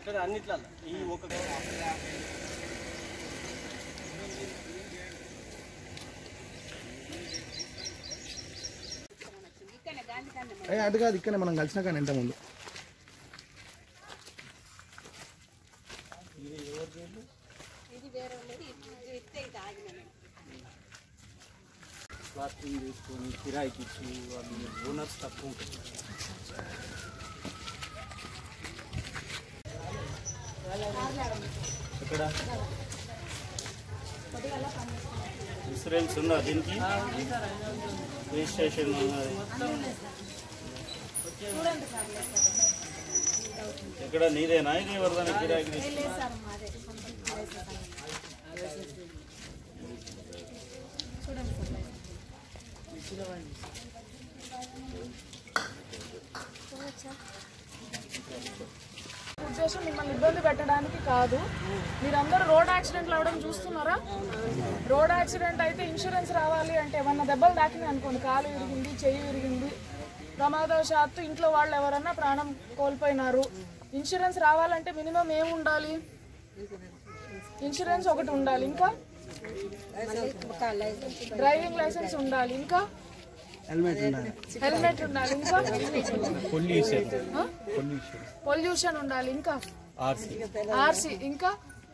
అట్లనే అన్నిట్ల ఈ ఒక ఏ అటు కాదు ఇక్కడ మనం కలిసినా కానీ ఎంత ముందు ప్లాస్టింగ్ తీసుకొని కిరాయికి ఇచ్చి వాళ్ళు బోనస్ తక్కువ ఉంటుంది ఎక్కడ ఇన్సూరెన్స్ ఉందా దీనికి రిజిస్ట్రేషన్ ఉన్నది ఎక్కడ నీదేనా ఇది ఎవరిదైనా కిరాయికి తీసుకున్నా? ఉద్దేశం మిమ్మల్ని ఇబ్బంది పెట్టడానికి కాదు మీరందరూ రోడ్ యాక్సిడెంట్లు అవడం చూస్తున్నారా రోడ్ యాక్సిడెంట్ అయితే ఇన్సూరెన్స్ రావాలి అంటే ఏమన్నా దెబ్బలు తాకినాయి అనుకోండి కాలు విరిగింది చెయ్యి విరిగింది ప్రమాదవశాత్తు ఇంట్లో వాళ్ళు ఎవరన్నా ప్రాణం కోల్పోయినారు ఇన్సూరెన్స్ రావాలంటే మినిమం ఏమి ఉండాలి ఇన్సూరెన్స్ ఒకటి ఉండాలి ఇంకా డ్రైవింగ్ లైసెన్స్ ఉండాలి ఇంకా హెల్మెట్ ఉండాలి హెల్మెట్ ఉండాలి ఇంకా పొల్యూషన్ ఆ? పొల్యూషన్ ఉండాలి ఇంకా ఆర్సీ ఆర్సీ ఇంకా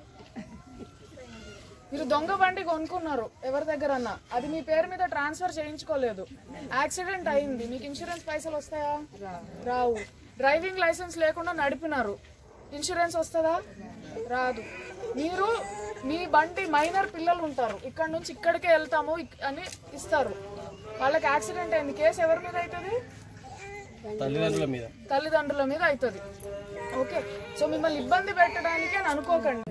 మీరు దొంగ బండి కొనుక్కున్నారు ఎవరి దగ్గర అన్నా అది మీ పేరు మీద ట్రాన్స్ఫర్ చేయించుకోలేదు యాక్సిడెంట్ అయింది మీకు ఇన్సూరెన్స్ పైసలు వస్తాయా రావు డ్రైవింగ్ లైసెన్స్ లేకుండా నడిపినారు ఇన్సూరెన్స్ వస్తుందా రాదు మీరు మీ బండి మైనర్ పిల్లలు ఉంటారు ఇక్కడ నుంచి ఇక్కడికే వెళ్తాము ఇక్- అని ఇస్తారు వాళ్ళకి యాక్సిడెంట్ అయింది కేసు ఎవరి మీద అవుతుంది తల్లిదండ్రుల మీద తల్లిదండ్రుల మీద అవుతుంది ఓకే సో మిమ్మల్ని ఇబ్బంది పెట్టడానికి అని అనుకోకండి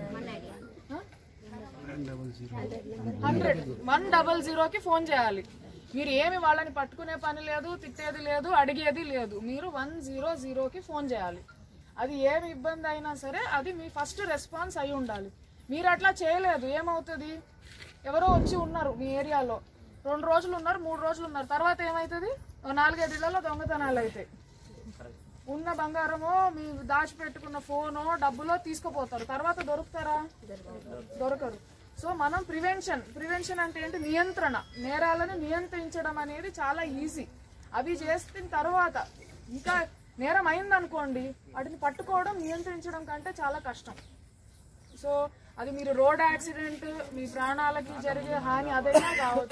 హండ్రెడ్ వన్ డబల్ జీరోకి ఫోన్ చేయాలి మీరు ఏమి వాళ్ళని పట్టుకునే పని లేదు తిట్టేది లేదు అడిగేది లేదు మీరు వన్ జీరో జీరోకి ఫోన్ చేయాలి అది ఏమి ఇబ్బంది అయినా సరే అది మీ ఫస్ట్ రెస్పాన్స్ అయి ఉండాలి మీరు అట్లా చేయలేదు ఏమవుతుంది ఎవరో వచ్చి ఉన్నారు మీ ఏరియాలో రెండు రోజులు ఉన్నారు మూడు రోజులు ఉన్నారు తర్వాత ఏమవుతుంది ఓ నాలుగైదు ఇళ్లలో దొంగతనాలు అవుతాయి ఉన్న బంగారమో మీ దాచిపెట్టుకున్న ఫోనో డబ్బులో తీసుకుపోతారు తర్వాత దొరుకుతారా దొరకరు సో మనం ప్రివెన్షన్ ప్రివెన్షన్ అంటే ఏంటి నియంత్రణ నేరాలను నియంత్రించడం అనేది చాలా ఈజీ అవి చేసిన తర్వాత ఇంకా నేరం అయిందనుకోండి వాటిని పట్టుకోవడం నియంత్రించడం కంటే చాలా కష్టం సో అది మీరు రోడ్ యాక్సిడెంట్ మీ ప్రాణాలకి జరిగే హాని అదైనా కావచ్చు